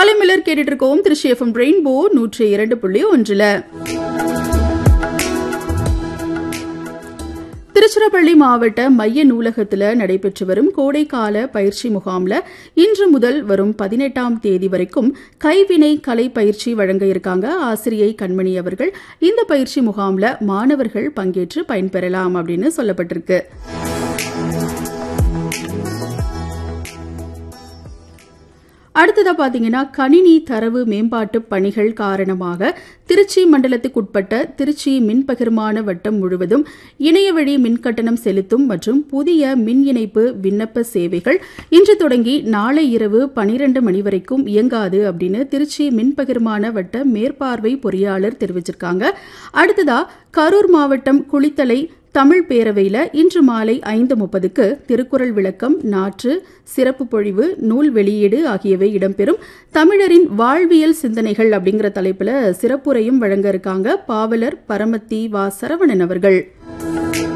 காலை மலர் கேட்டுட்டு இருக்கோம் திருச்சி எஃப்எம் ரெயின்போ நூற்றி இரண்டு புள்ளி ஒன்றுல திருச்சிராப்பள்ளி மாவட்ட மைய நூலகத்தில் நடைபெற்று வரும் கோடைக்கால பயிற்சி முகாம்ல இன்று முதல் வரும் பதினெட்டாம் தேதி வரைக்கும் கைவினை கலை பயிற்சி வழங்க இருக்காங்க ஆசிரியை கண்மணி அவர்கள் இந்த பயிற்சி முகாம்ல மாணவர்கள் பங்கேற்று பயன்பெறலாம் அப்படின்னு சொல்லப்பட்டிருக்கு அடுத்ததா பாத்தீங்கன்னா கணினி தரவு மேம்பாட்டு பணிகள் காரணமாக திருச்சி மண்டலத்துக்குட்பட்ட திருச்சி மின் பகிர்மான வட்டம் முழுவதும் இணையவழி மின்கட்டணம் செலுத்தும் மற்றும் புதிய மின் இணைப்பு விண்ணப்ப சேவைகள் இன்று தொடங்கி நாளை இரவு பனிரெண்டு மணி வரைக்கும் இயங்காது அப்படின்னு திருச்சி மின் பகிர்மான வட்ட மேற்பார்வை பொறியாளர் தெரிவிச்சிருக்காங்க அடுத்ததா கரூர் மாவட்டம் குளித்தலை தமிழ் பேரவையில் இன்று மாலை ஐந்து முப்பதுக்கு திருக்குறள் விளக்கம் நாற்று சிறப்பு பொழிவு நூல் வெளியீடு ஆகியவை இடம்பெறும் தமிழரின் வாழ்வியல் சிந்தனைகள் அப்படிங்கிற தலைப்பில் சிறப்புரையும் வழங்க இருக்காங்க பாவலர் பரமத்தி வா சரவணன் அவர்கள்